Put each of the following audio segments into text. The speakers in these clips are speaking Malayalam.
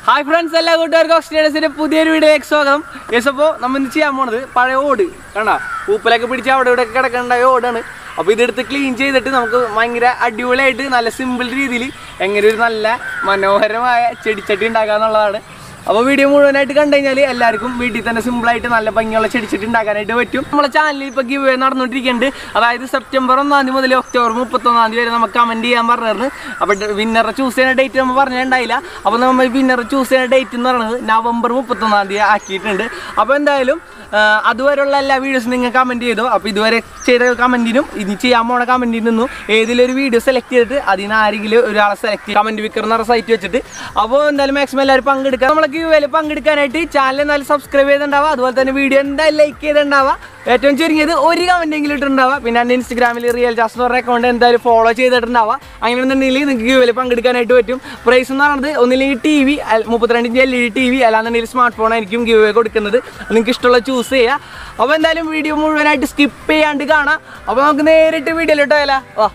ഹായ് ഫ്രണ്ട്സ് എല്ലാ കൂട്ടുകാർക്കും ഓക്സിഡേഴ്സിന്റെ പുതിയൊരു വീഡിയോയിലേക്ക് സ്വാഗതം യെസ് അപ്പോൾ നമ്മൾ ഇന്ന് ചെയ്യാൻ പോണത് പഴയ ഓട് കണ്ട പൂപ്പലൊക്കെ പിടിച്ച് അവിടെ ഇവിടെ കിടക്കേണ്ട ഓടാണ് അപ്പോൾ ഇതെടുത്ത് ക്ലീൻ ചെയ്തിട്ട് നമുക്ക് ഭയങ്കര അടിപൊളിയായിട്ട് നല്ല സിമ്പിൾ രീതിയിൽ എങ്ങനെ ഒരു നല്ല മനോഹരമായ ചെടിച്ചട്ടി ഉണ്ടാക്കാന്നുള്ളതാണ് അപ്പോൾ വീഡിയോ മുഴുവനായിട്ട് കണ്ടു കഴിഞ്ഞാൽ എല്ലാവർക്കും വീട്ടിൽ തന്നെ സിമ്പിളായിട്ട് നല്ല ഭംഗിയുള്ള ചെടിച്ചട്ടി ഉണ്ടാക്കാനായിട്ട് പറ്റും നമ്മളെ ചാനലിൽ ഇപ്പോൾ ഗിവ് നടന്നുകൊണ്ടിരിക്കുന്നുണ്ട് അതായത് സെപ്റ്റംബർ ഒന്നാം തീയതി മുതൽ ഒക്ടോബർ മുപ്പത്തൊന്നാം തീയതി വരെ നമുക്ക് കമൻറ്റ് ചെയ്യാൻ പറഞ്ഞിരുന്നു അപ്പോൾ വിന്നറെ ചൂസ് ചെയ്യുന്ന ഡേറ്റ് നമ്മൾ പറഞ്ഞിട്ടുണ്ടായില്ല അപ്പോൾ നമ്മൾ വിന്നറെ ചൂസ് ചെയ്യുന്ന ഡേറ്റ് എന്ന് പറയുന്നത് നവംബർ മുപ്പത്തൊന്നാം തീയതി ആക്കിയിട്ടുണ്ട് അപ്പോൾ എന്തായാലും ആ, അതുവരെയുള്ള എല്ലാ വീഡിയോസും നിങ്ങൾ കമൻറ്റ് ചെയ്തു അപ്പോൾ ഇതുവരെ ചെയ്ത കമൻറ്റിനും ഇനി ചെയ്യാൻ പോണ കമൻറ്റിൽ നിന്നും ഏതിലൊരു വീഡിയോ സെലക്ട് ചെയ്തിട്ട് അതിന് ആരെങ്കിലും ഒരാളെ സെലക്ട് ചെയ്ത് കമൻറ്റ് വിക്കർ എന്ന് പറഞ്ഞ സൈറ്റ് വെച്ചിട്ട് അപ്പോൾ എന്തായാലും മാക്സിമം എല്ലാവരും പങ്കെടുക്കുക നമ്മളെ ക്യൂവിൽ പങ്കെടുക്കാനായിട്ട് ചാനൽ എന്തായാലും സബ്സ്ക്രൈബ് ചെയ്തിട്ടുണ്ടാവുക അതുപോലെ തന്നെ വീഡിയോ എന്തായാലും ലൈക്ക് ചെയ്തിട്ടുണ്ടാവുക ഏറ്റവും ചുരുങ്ങിയത് ഒരു കമൻറ്റ് എങ്കിലും ഇട്ടിട്ടുണ്ടാവുക പിന്നെ എൻ്റെ ഇൻസ്റ്റാഗ്രാമിൽ റിയൽ ജാസ് എന്ന് പറഞ്ഞ അക്കൗണ്ട് എന്തായാലും ഫോളോ ചെയ്തിട്ടുണ്ടാവുക അങ്ങനെയാണെന്നുണ്ടെങ്കിൽ നിങ്ങൾക്ക് ക്യൂവിൽ പങ്കെടുക്കാനായിട്ട് പറ്റും പ്രൈസ് എന്ന് പറയുന്നത് ഒന്നില്ലെങ്കിൽ ടി വി മുപ്പത്തിരണ്ട് inch L E D T V അല്ലാന്നുണ്ടെങ്കിൽ സ്മാർട്ട് ഫോൺ ആയിരിക്കും ഗിവ് കൊടുക്കുന്നത് നിങ്ങൾക്ക് ഇഷ്ടമുള്ള ചൂസ് ചെയ്യുക അപ്പോൾ എന്തായാലും വീഡിയോ മുഴുവനായിട്ട് സ്കിപ്പ് ചെയ്യാണ്ട് കാണാം അപ്പോൾ നമുക്ക് നേരിട്ട് വീഡിയോയിലോട്ടോ അല്ല വാ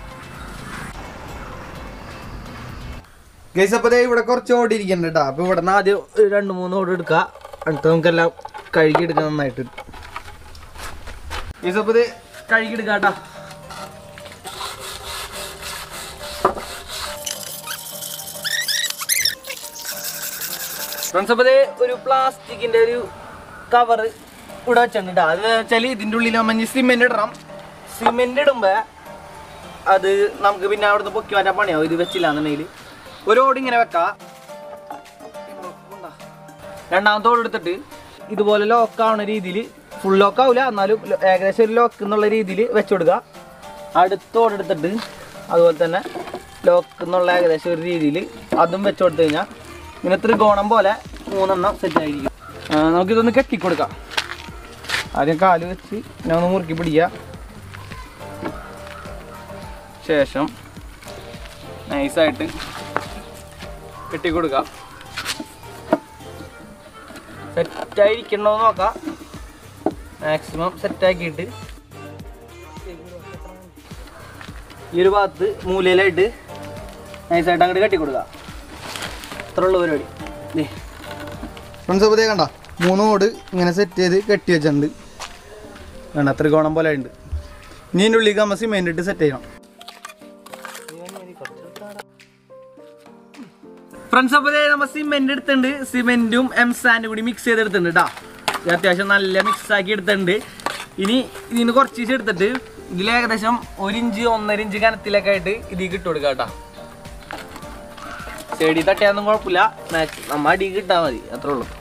ഗൈസ് അപ്പോൾ ദേ ഇവിടെ കുറച്ച് ഓടി ഇരിക്കുന്നുണ്ട് കേട്ടോ അപ്പോൾ ഇവിടെ നിന്ന് ആദ്യം ഒരു രണ്ട് മൂന്ന് ഓട് എടുക്കുക അടുത്ത നമുക്കെല്ലാം കഴുകി എടുക്കാം നന്നായിട്ട് ഗൈസ് അപ്പോൾ ഇത് കഴുകി എടുക്കാം കേട്ടോ ഫ്രണ്ട്സ് അപ്പോൾ ഒരു പ്ലാസ്റ്റിക്കിന്റെ ഒരു കവർ ഇവിടെ വെച്ചിട്ടുണ്ട് അത് വെച്ചാൽ ഇതിൻ്റെ ഉള്ളിൽ നമ്മൾ സിമെന്റ് ഇടണം സിമെന്റ് ഇടുമ്പോൾ അത് നമുക്ക് പിന്നെ അവിടുന്ന് പൊക്കി മാറ്റാൻ പണിയാവും ഇത് വെച്ചില്ല എന്നുണ്ടെങ്കിൽ ഒരു ഓട് ഇങ്ങനെ വെക്കാം രണ്ടാമത്തെ ഓട് എടുത്തിട്ട് ഇതുപോലെ ലോക്ക് ആവുന്ന രീതിയിൽ ഫുൾ ലോക്ക് ആവില്ല എന്നാലും ലോ- ഏകദേശം ഒരു ലോക്ക് എന്നുള്ള രീതിയിൽ വെച്ച് കൊടുക്കുക അടുത്ത ഓട് എടുത്തിട്ട് അതുപോലെ തന്നെ ലോക്ക് എന്നുള്ള ഏകദേശം ഒരു രീതിയിൽ അതും വെച്ച് കൊടുത്തു കഴിഞ്ഞാൽ ഇങ്ങനെ ത്രികോണം പോലെ മൂന്നെണ്ണം സെറ്റ് ആയിരിക്കും ആ, നമുക്കിതൊന്ന് കെട്ടിക്കൊടുക്കാം ആദ്യം കാല് വെച്ച് ഞാൻ ഒന്ന് മുറുക്കി പിടിക്കുക ശേഷം നൈസായിട്ട് കെട്ടിക്കൊടുക്കാം സെറ്റായിരിക്കണോ നോക്കാം മാക്സിമം സെറ്റാക്കിയിട്ട് ഈ ഒരു ഭാഗത്ത് മൂലയിലായിട്ട് നൈസായിട്ട് അങ്ങോട്ട് കെട്ടിക്കൊടുക്കുക അത്ര ഉള്ള പരിപാടി ദേ ഫ്രണ്ട്സ് അപ്പോൾ കണ്ട മൂന്ന് ഓട് ഇങ്ങനെ സെറ്റ് ചെയ്ത് കെട്ടി വെച്ചിട്ടുണ്ട് വേണ്ട ത്രികോണം പോലെ ഉണ്ട് ഇനി ഇതിൻ്റെ ഉള്ളിലേക്ക് നമ്മൾ സിമെൻ്റ് ഇട്ട് സെറ്റ് ചെയ്യണം ഫ്രണ്ട്സ് അപ്പോൾ ദേ നമ്മൾ സിമെന്റ് എടുത്തിട്ടുണ്ട് സിമെന്റും എം സാൻഡും കൂടി മിക്സ് ചെയ്തെടുത്തിട്ടുണ്ട് കേട്ടോ ഇത് അത്യാവശ്യം നല്ല മിക്സ് ആക്കി എടുത്തിട്ടുണ്ട് ഇനി ഇതിന് കുറച്ച് ദിവസം എടുത്തിട്ട് ഇതിൽ ഏകദേശം ഒരു ഇഞ്ച് ഒന്നര ഇഞ്ച് കനത്തിലൊക്കെ ആയിട്ട് ഇതിൽ ഇട്ട് കൊടുക്കാം കേട്ടോ ചെടി തട്ടിയാന്നും കുഴപ്പമില്ല മാക്സ് നമ്മ അടി കിട്ടാൽ മതി അത്രേ ഉള്ളൂ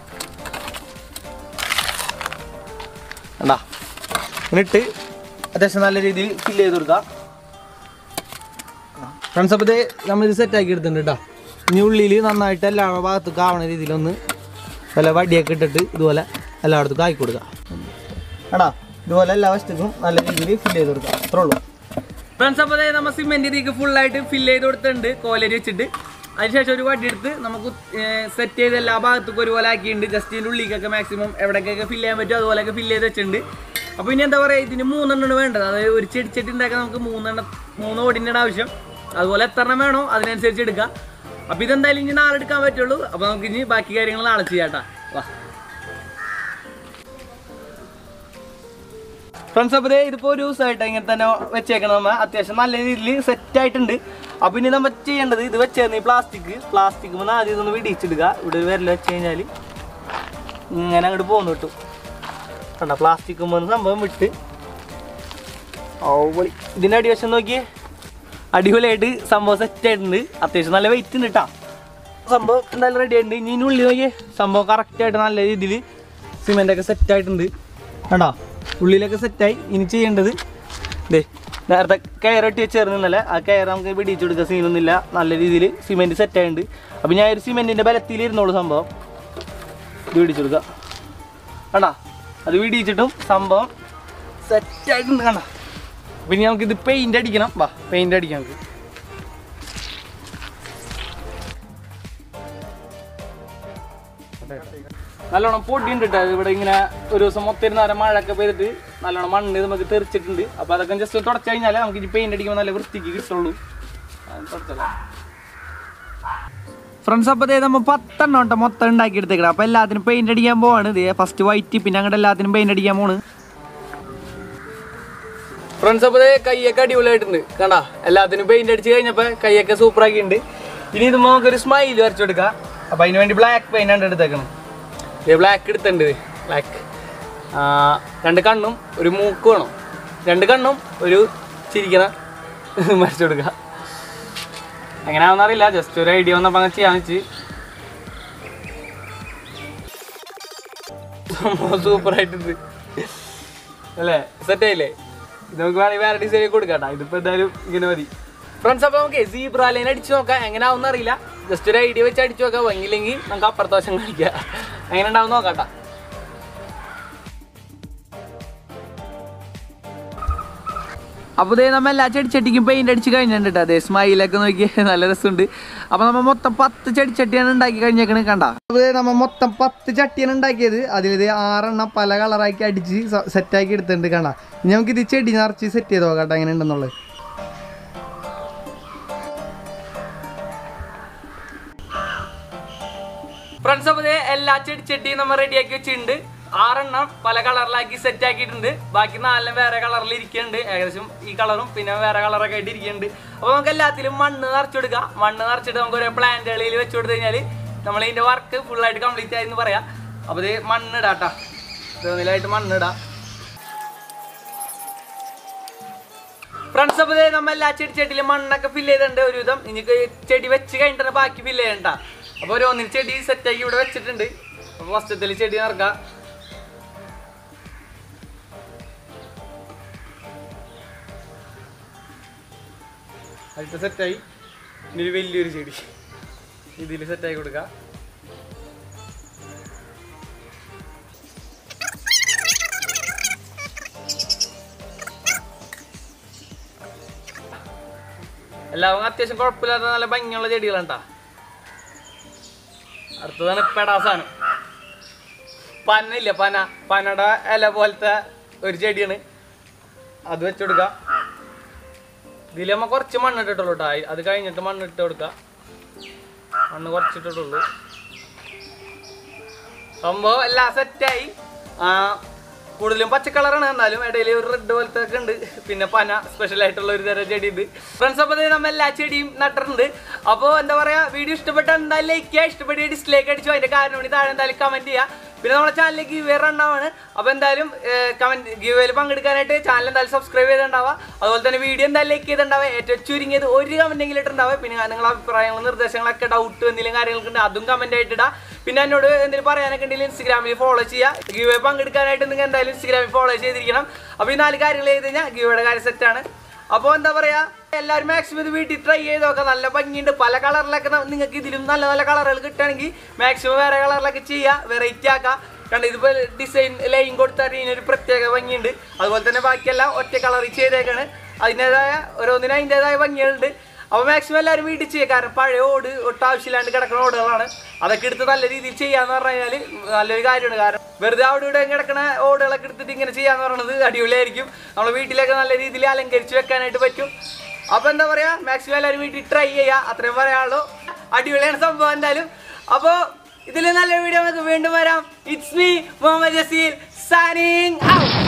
കണ്ടാ എന്നിട്ട് അത്യാവശ്യം നല്ല രീതിയിൽ ഫില്ല് ചെയ്ത് കൊടുക്കാം ഫ്രണ്ട്സ് അപ്പോൾ ഇത് നമ്മൾ ഇത് സെറ്റ് ആക്കി എടുത്തിട്ടുണ്ട് കേട്ടോ ഇനി ഉള്ളിൽ നന്നായിട്ട് എല്ലാ ഭാഗത്തേക്കും ആവണ രീതിയിലൊന്ന് വല്ല വടിയൊക്കെ ഇട്ടിട്ട് ഇതുപോലെ എല്ലായിടത്തും ആക്കി കൊടുക്കുക എടാ ഇതുപോലെ എല്ലാ വശത്തേക്കും നല്ല രീതിയിൽ ഫില്ല് ചെയ്ത് കൊടുക്കുക അത്രേ ഉള്ളൂ ഫ്രണ്ട്സ് അപ്പോൾ നമ്മൾ സിമെന്റ് ഇതിലേക്ക് ഫുള്ളായിട്ട് ഫില്ല് ചെയ്ത് കൊടുത്തിട്ടുണ്ട് കോലരി വെച്ചിട്ട് അതിനുശേഷം ഒരു വടി എടുത്ത് നമുക്ക് സെറ്റ് ചെയ്ത് എല്ലാ ഭാഗത്തേക്കും ഒരുപോലെ ആക്കിയിട്ടുണ്ട് ജസ്റ്റ് ഇതിൻ്റെ ഉള്ളിലേക്കൊക്കെ മാക്സിമം എവിടേക്കൊക്കെ ഫില്ല് ചെയ്യാൻ പറ്റും അതുപോലെയൊക്കെ ഫില്ല് ചെയ്ത് വെച്ചിട്ടുണ്ട് അപ്പോൾ ഇനി എന്താ പറയുക ഇതിന് മൂന്നെണ്ണമാണ് വേണ്ടത് അതായത് ഒരു ചെടിച്ചട്ടി ഉണ്ടാക്കാൻ നമുക്ക് മൂന്നെണ്ണം മൂന്ന് ഓടിൻ്റെ ആവശ്യം അതുപോലെ എത്ര എണ്ണം വേണോ അതിനനുസരിച്ച് എടുക്കാം അപ്പോൾ ഇതെന്തായാലും ഇനി നാളെ എടുക്കാൻ പറ്റുള്ളൂ അപ്പോൾ നമുക്ക് ഇനി ബാക്കി കാര്യങ്ങൾ നാളെ ചെയ്യാട്ടാ വാ ഫ്രണ്ട്സ് അപ്പോൾ ദേ ഇതിപ്പോൾ ഒരു ദിവസമായിട്ട് ഇങ്ങനെ തന്നെ വെച്ചേക്കണം നമ്മ അത്യാവശ്യം നല്ല രീതിയിൽ സെറ്റ് ആയിട്ടുണ്ട് അപ്പോൾ ഇനി നമ്മൾ ചെയ്യേണ്ടത് ഇത് വെച്ചേർന്ന് ഈ പ്ലാസ്റ്റിക് പ്ലാസ്റ്റിക് മുന്ന് ആദ്യം ഇതൊന്ന് വിടിച്ചിടുക ഇവിടെ ഒരു വിരൽ വെച്ച് കഴിഞ്ഞാൽ ഇങ്ങനെ അങ്ങോട്ട് പോകുന്നു കിട്ടും കണ്ട പ്ലാസ്റ്റിക് മുന്ന് സംഭവം വിട്ട് ഓവളി ഇതിൻ്റെ അടിവശം നോക്കിയേ അടിപൊളിയായിട്ട് സംഭവം സെറ്റ് ആയിട്ടുണ്ട് അത്യാവശ്യം നല്ല വെയിറ്റ് ഉണ്ട് കേട്ടോ സംഭവം എന്തായാലും റെഡി ആയിട്ടുണ്ട് ഇനി ഉള്ളിൽ നോക്കിയേ സംഭവം കറക്റ്റായിട്ട് നല്ല രീതിയിൽ സിമെൻ്റ് ഒക്കെ സെറ്റ് ആയിട്ടുണ്ട് കണ്ടോ ഉള്ളിലൊക്കെ സെറ്റായി ഇനി ചെയ്യേണ്ടത് ദേ നേരത്തെ കയറിട്ട് വെച്ചേർന്നല്ലേ ആ കയർ നമുക്ക് പിടിച്ചു കൊടുക്കുക സീനൊന്നുമില്ല നല്ല രീതിയിൽ സിമെൻറ്റ് സെറ്റ് ആയിട്ടുണ്ട് അപ്പം ഞാൻ ഒരു സിമെൻറ്റിൻ്റെ ബലത്തിൽ ഇരുന്നോളൂ സംഭവം ഇത് പിടിച്ചു കൊടുക്കുക കണ്ടാ അത് പിടിച്ചിട്ടും സംഭവം സെറ്റ് ആയിട്ടുണ്ട് കണ്ടാ പിന്നെ നമുക്ക് ഇത് പെയിന്റ് അടിക്കണം വാ പെയിന്റ് അടിക്കാം നമുക്ക് നല്ലോണം പൊടിയുണ്ട് കേട്ടോ ഇവിടെ ഇങ്ങനെ ഒരു ദിവസം മൊത്തം ഇരുന്ന് നേരം മഴയൊക്കെ പെയ്തിട്ട് നല്ലോണം മണ്ണ് നമുക്ക് തെറിച്ചിട്ടുണ്ട് അപ്പൊ അതൊക്കെ ജസ്റ്റ് തുടച്ചു കഴിഞ്ഞാൽ നമുക്ക് ഇനി പെയിന്റ് അടിക്കുമ്പോൾ നല്ല വൃത്തിക്ക് കിട്ടുള്ളൂ അത് തുടച്ചോളാം ഫ്രണ്ട്സ് അപ്പോൾ നമ്മൾ പത്തെണ്ണം ഉണ്ടോ മൊത്തം ഉണ്ടാക്കി എടുത്തേക്കണം അപ്പോൾ എല്ലാത്തിനും പെയിന്റ് അടിക്കാൻ പോവാണ് ഇതേ ഫസ്റ്റ് വൈറ്റ് പിന്നെ അങ്ങോട്ട് എല്ലാത്തിനും പെയിന്റ് അടിക്കാൻ പോണ് ഫ്രണ്ട്സ് അപ്പോൾ കൈയൊക്കെ അടിപൊളിയായിട്ടുണ്ട് കണ്ട എല്ലാത്തിനും പെയിന്റ് അടിച്ച് കഴിഞ്ഞപ്പോൾ കൈയൊക്കെ സൂപ്പർ ആക്കിയിട്ടുണ്ട് ഇനി ഇത് നമുക്കൊരു സ്മൈൽ വരച്ചു കൊടുക്കാം അപ്പോൾ അതിന് വേണ്ടി ബ്ലാക്ക് പെയിന്റ് ആണ് എടുത്തേക്കണം ഇത് ബ്ലാക്ക് എടുത്തിട്ടുണ്ട് ബ്ലാക്ക് രണ്ട് കണ്ണും ഒരു മൂക്ക് വേണം രണ്ട് കണ്ണും ഒരു ചിരിക്കണ വരച്ചു കൊടുക്കുക എങ്ങനെയാണെന്ന് അറിയില്ല ജസ്റ്റ് ഒരു ഐഡിയ വന്നപ്പോൾ അങ്ങനെ ചെയ്യാന്ന് വെച്ച് സൂപ്പർ ആയിട്ടുണ്ട് അല്ലേ സെറ്റ് ആയില്ലേ ഇത് നമുക്ക് വേണമെങ്കിൽ വേറെ ഡിസൈൻ കൊടുക്കാം ഇതിപ്പോ എന്തായാലും ഇങ്ങനെ മതി ഫ്രണ്ട്സ് അപ്പോൾ നമുക്ക് സീബ്ര ലൈൻ അടിച്ചു നോക്കാം എങ്ങനെയാവും അറിയില്ല ജസ്റ്റ് ഒരു ഐഡിയ വെച്ച് അടിച്ചു നോക്കാം ഭംഗിയില്ലെങ്കിൽ നമുക്ക് അപ്പുറത്തെ വശം കാണിക്കാം എങ്ങനെ ഉണ്ടാവും നോക്കാട്ടാ അപ്പോൾ ഇതേ നമ്മൾ എല്ലാ ചെടിച്ചട്ടിക്കും പെയിന്റ് അടിച്ച് കഴിഞ്ഞിട്ടുണ്ട് കേട്ടോ അതെ സ്മൈലൊക്കെ നോക്കി നല്ല രസമുണ്ട് അപ്പോൾ നമ്മൾ മൊത്തം പത്ത് ചെടിച്ചട്ടിയാണ് ഉണ്ടാക്കി കഴിഞ്ഞേക്കണ് കണ്ട അപ്പോൾ ദേ നമ്മ മൊത്തം പത്ത് ചട്ടിയാണ് ഉണ്ടാക്കിയത് അതിലിത് ആറെണ്ണം പല കളറാക്കി അടിച്ച് സെറ്റാക്കി എടുത്തിട്ടുണ്ട് കണ്ട ഇനി നമുക്ക് ഇത് ചെടി നിറച്ച് സെറ്റ് ചെയ്ത് നോക്കാം കേട്ടോ എങ്ങനെ ഉണ്ടെന്നുള്ളത് ഫ്രണ്ട്സ് അപ്പോൾ എല്ലാ ചെടിച്ചട്ടിയും നമ്മൾ റെഡിയാക്കി വെച്ചിട്ടുണ്ട് ആറെണ്ണം പല കളറിലാക്കി സെറ്റ് ആക്കിയിട്ടുണ്ട് ബാക്കി നാലെണ്ണം വേറെ കളറിൽ ഇരിക്കുന്നുണ്ട് ഏകദേശം ഈ കളറും പിന്നെ വേറെ കളറൊക്കെ ആയിട്ട് ഇരിക്കുന്നുണ്ട് അപ്പോൾ നമുക്ക് എല്ലാത്തിലും മണ്ണ് നിറച്ചെടുക്കാം മണ്ണ് നിറച്ചിട്ട് നമുക്ക് ഓരോ പ്ലാന്റുകളിൽ വെച്ച് കൊടുത്തു കഴിഞ്ഞാൽ നമ്മൾ ഇതിൻ്റെ വർക്ക് ഫുള്ളായിട്ട് കംപ്ലീറ്റ് ആയി എന്ന് പറയാം അപ്പോൾ ഇത് മണ്ണിടാട്ടാ ഇതിലായിട്ട് മണ്ണിടാം ഫ്രണ്ട്സ് അപ്പോൾ ദേ നമ്മ എല്ലാ ചെടി ചെടിയിലും മണ്ണൊക്കെ ഫില്ല് ചെയ്തിട്ടുണ്ട് ഒരുവിധം ഇനിക്ക് ചെടി വെച്ച് കഴിഞ്ഞിട്ട് ബാക്കി ഫില്ല് ചെയ്യണ്ട അപ്പോൾ ഒരു ഒന്നിന് ചെടി സെറ്റാക്കി ഇവിടെ വെച്ചിട്ടുണ്ട് അപ്പോൾ ഫസ്റ്റത്തിൽ ചെടി നിറക്കാം അടുത്ത സെറ്റായി ഇനി ഒരു വലിയൊരു ചെടി ഇതിൽ സെറ്റായി കൊടുക്കാം എല്ലാവരും അത്യാവശ്യം കുഴപ്പമില്ലാത്ത നല്ല ഭംഗിയുള്ള ചെടികളാണ് ട്ടാ. അടുത്തതാണ് പെടാ സാധനം പന ഇല്ല പന പനയുടെ ഇല പോലത്തെ ഒരു ചെടിയാണ് അത് വെച്ചെടുക്കാം ഇതിൽ നമ്മ കുറച്ച് മണ്ണ് ഇട്ടിട്ടുള്ളൂ കേട്ടോ അത് കഴിഞ്ഞിട്ട് മണ്ണ് ഇട്ട് കൊടുക്കാം മണ്ണ് കുറച്ചിട്ടിട്ടുള്ളൂ സംഭവം എല്ലാം സെറ്റായി കൂടുതലും പച്ച കളറാണ് എന്നാലും ഇടയിൽ ഒരു റെഡ് പോലത്തെ ഒക്കെ ഉണ്ട് പിന്നെ പന സ്പെഷ്യൽ ആയിട്ടുള്ള ഒരു തരം ചെടി ഉണ്ട് ഫ്രണ്ട്സ് അപ്പോൾ നമ്മൾ എല്ലാ ചെടിയും നട്ടിട്ടുണ്ട് അപ്പോൾ എന്താ പറയാ വീഡിയോ ഇഷ്ടപ്പെട്ട എന്തായാലും ലൈക്ക് ചെയ്യുക ഇഷ്ടപ്പെട്ട ഡിസ്ലൈക്ക് അടിച്ചു അതിന്റെ കാരണം വേണ്ടി താഴെ എന്തായാലും കമന്റ് ചെയ്യുക പിന്നെ നമ്മുടെ ചാനലിലേക്ക് ഗീവ് റണ്ണാവാണ് അപ്പോൾ എന്തായാലും കമന്റ് ഗീവേയിൽ പങ്കെടുക്കാനായിട്ട് ചാനൽ എന്തായാലും സബ്സ്ക്രൈബ് ചെയ്തിട്ടുണ്ടാവുക അതുപോലെ തന്നെ വീഡിയോ എന്തായാലും ലൈക്ക് ചെയ്തിട്ടുണ്ടാവുക ഏറ്റവും ചുരുങ്ങിയത് ഒരു കമന്റെങ്കിലും ഇട്ടുണ്ടാവുക പിന്നെ നിങ്ങളുടെ അഭിപ്രായങ്ങളും നിർദ്ദേശങ്ങളൊക്കെ ഡൗട്ട് എന്തെങ്കിലും കാര്യങ്ങളൊക്കെ ഉണ്ട് അതും കമന്റ് ആയിട്ട് ഇടാം പിന്നെ എന്നോട് എന്തെങ്കിലും പറയാനൊക്കെ ഉണ്ടെങ്കിൽ ഇൻസ്റ്റാഗ്രാമിൽ ഫോളോ ചെയ്യുക ഗീവ് പങ്കെടുക്കാനായിട്ട് നിങ്ങൾ എന്തായാലും ഇൻസ്റ്റാഗ്രാമിൽ ഫോളോ ചെയ്തിരിക്കണം അപ്പോൾ ഈ നാല് കാര്യങ്ങൾ ചെയ്ത് കഴിഞ്ഞാൽ ഗീവയുടെ കാര്യം സെറ്റാണ് അപ്പോൾ എന്താ പറയാ എല്ലാവരും മാക്സിമം ഇത് വീട്ടിൽ ട്രൈ ചെയ്ത് നോക്കാം നല്ല ഭംഗിയുണ്ട് പല കളറിലൊക്കെ നിങ്ങൾക്ക് ഇതിലും നല്ല നല്ല കളറുകൾ കിട്ടുകയാണെങ്കിൽ മാക്സിമം വേറെ കളറിലൊക്കെ ചെയ്യുക വെറൈറ്റി ആക്കാം കണ്ട ഇതിപ്പോൾ ഡിസൈൻ ലൈൻ കൊടുത്താൽ ഇതിനൊരു പ്രത്യേക ഭംഗിയുണ്ട് അതുപോലെ തന്നെ ബാക്കിയെല്ലാം ഒറ്റ കളറിൽ ചെയ്തേക്കാണ് അതിൻ്റെതായ ഓരോന്നിനും അതിൻ്റെതായ ഭംഗികളുണ്ട് അപ്പോൾ മാക്സിമം എല്ലാവരും വീട്ടിൽ ചെയ്യുക കാരണം പഴയ ഓട് ഒട്ടും ആവശ്യമില്ലാണ്ട് കിടക്കുന്ന ഓടുകളാണ് അതൊക്കെ എടുത്ത് നല്ല രീതിയിൽ ചെയ്യാന്ന് പറഞ്ഞു കഴിഞ്ഞാൽ നല്ലൊരു കാര്യമാണ് കാരണം വെറുതെ അവിടെ ഇവിടെ കിടക്കുന്ന ഓടുകളൊക്കെ എടുത്തിട്ട് ഇങ്ങനെ ചെയ്യാന്ന് പറയുന്നത് അടിപൊളിയായിരിക്കും നമ്മളെ വീട്ടിലൊക്കെ നല്ല രീതിയിൽ അലങ്കരിച്ച് വെക്കാനായിട്ട് പറ്റും അപ്പോൾ എന്താ പറയുക മാക്സിമം എല്ലാവരും വീട്ടിൽ ട്രൈ ചെയ്യുക അത്രയും പറയാനുള്ളൂ അടിപൊളിയാണ് സംഭവം എന്തായാലും അപ്പോൾ ഇതിൽ നല്ല വീഡിയോ നമുക്ക് വീണ്ടും വരാം it's me Muhammad Jaseel signing out